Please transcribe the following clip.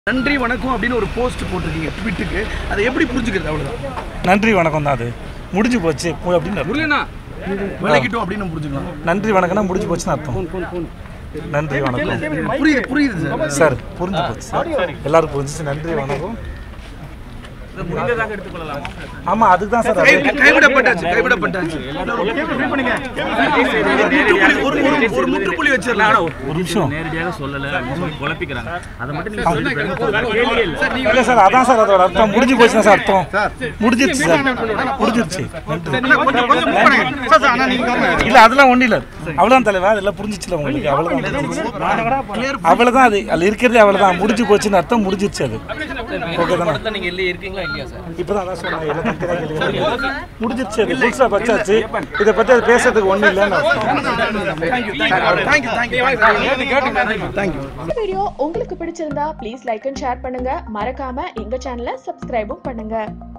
நன்றி வணக்கம் அப்படின்னு ஒரு போஸ்ட் போட்டிருக்கீங்க ட்விட்டுக்கு அதை எப்படி புரிஞ்சுக்கிறது அவ்வளவுதான் நன்றி வணக்கம் தான் அது முடிஞ்சு போச்சு போ- அப்படின்னு அர்த்தம். விளக்கிட்டோம் அப்படின்னு நம்ம புரிஞ்சுக்கலாம் நன்றி வணக்கம்னா முடிஞ்சு போச்சுன்னு அர்த்தம் நன்றி வணக்கம் புரியுது புரியுது சார் சார் புரிஞ்சு போச்சு சார் எல்லாரும் புரிஞ்சுச்சு நன்றி வணக்கம் ஆமா அதுக்கு தான் சார் கை- அது. கைவிடப்பட்டாச்சு கைவிடப்பட்டாச்சு முற்றுப்புள்ளி- ஒரு ஒரு ஒரு முற்றுப்புள்ளி வச்சிடலாம் ஒரு நிமிஷம் நேரடியாக சொல்லல அப்படின்னு சொல்லி குழப்பிக்கிறாங்க அதை மட்டும் நீங்க சொல்லிட்டு கேள்வியே இல்லை இல்ல சார் அதான் சார் அதோட அர்த்தம் முடிஞ்சு போச்சுன்னா சார் அர்த்தம் முடிஞ்சிருச்சு சார் முடிஞ்சிருச்சு நன்றி. இல்ல அதெல்லாம் ஒண்ணு இல்ல அவ்வளவுதான் தலைவா அதெல்லாம் புரிஞ்சிச்சுல உங்களுக்கு அவ்வளவுதான் அவ்வளவுதான் அது அதுல இருக்கிறதே அவ்வளவுதான் முடிஞ்சு போச்சுன்னு அர்த்தம் முடிஞ்சிருச்சு அது ஓகே தானே நீங்க இல்ல இருக்கீங்களா இல்லையா சார் இப்பதான் அதான் சொன்னேன் எல்லாம் தனித்தனியா கேளுங்க. முடிஞ்சிருச்சு அது புதுசா பச்சாச்சு இதை பத்தி அது பேசுறதுக்கு ஒண்ணு இல்லைன்னு அர்த்தம். தேங்க்யூ தேங்க்யூ தேங்க்யூ தேங்க்யூ இந்த வீடியோ உங்களுக்கு பிடிச்சிருந்தா ப்ளீஸ் லைக் அண்ட் ஷேர் பண்ணுங்க மறக்காம எங்க சேனலை சப்ஸ்கிரைபும் பண்ணுங்க